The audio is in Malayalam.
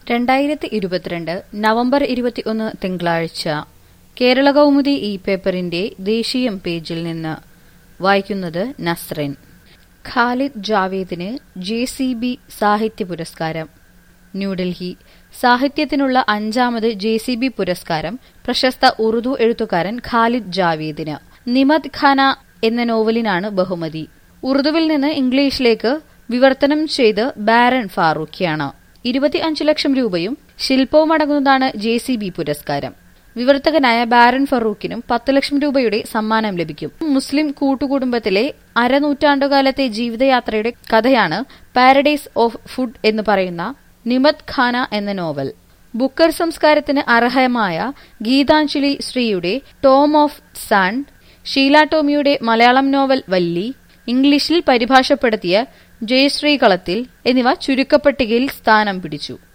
രണ്ടായിരത്തി ഇരുപത്തിരണ്ട് നവംബർ ഇരുപത്തിയൊന്ന് തിങ്കളാഴ്ച കേരള കൗമുദി ഈ പേപ്പറിന്റെ ദേശീയം പേജിൽ നിന്ന് വായിക്കുന്നത് നസ്റിൻ ഖാലിദ് ജാവേദിന് ജെ സി ബി സാഹിത്യ പുരസ്കാരം ന്യൂഡൽഹി സാഹിത്യത്തിനുള്ള അഞ്ചാമത് ജെ സി ബി പുരസ്കാരം പ്രശസ്ത ഉറുദു എഴുത്തുകാരൻ ഖാലിദ് ജാവേദിന് നിമത് ഖാന എന്ന നോവലിനാണ് ബഹുമതി ഉറുദുവിൽ നിന്ന് ഇംഗ്ലീഷിലേക്ക് വിവർത്തനം ചെയ്ത് ബാരൻ ഫാറൂഖിയാണ് ഇരുപത്തിയഞ്ച് ലക്ഷം രൂപയും ശില്പവും അടങ്ങുന്നതാണ് ജെ സി ബി പുരസ്കാരം വിവർത്തകനായ ബാരൻ ഫറൂഖിനും പത്ത് ലക്ഷം രൂപയുടെ സമ്മാനം ലഭിക്കും മുസ്ലിം കൂട്ടുകുടുംബത്തിലെ അരനൂറ്റാണ്ടുകാലത്തെ ജീവിതയാത്രയുടെ കഥയാണ് പാരഡൈസ് ഓഫ് ഫുഡ് എന്ന് പറയുന്ന നിമത് ഖാന എന്ന നോവൽ ബുക്കർ സംസ്കാരത്തിന് അർഹമായ ഗീതാഞ്ജലി ശ്രീയുടെ ടോം ഓഫ് സൺ ഷീല ടോമിയുടെ മലയാളം നോവൽ വല്ലി ഇംഗ്ലീഷിൽ പരിഭാഷപ്പെടുത്തിയ ജയശ്രീ കളത്തിൽ എന്നിവ ചുരുക്കപ്പട്ടികയിൽ സ്ഥാനം പിടിച്ചു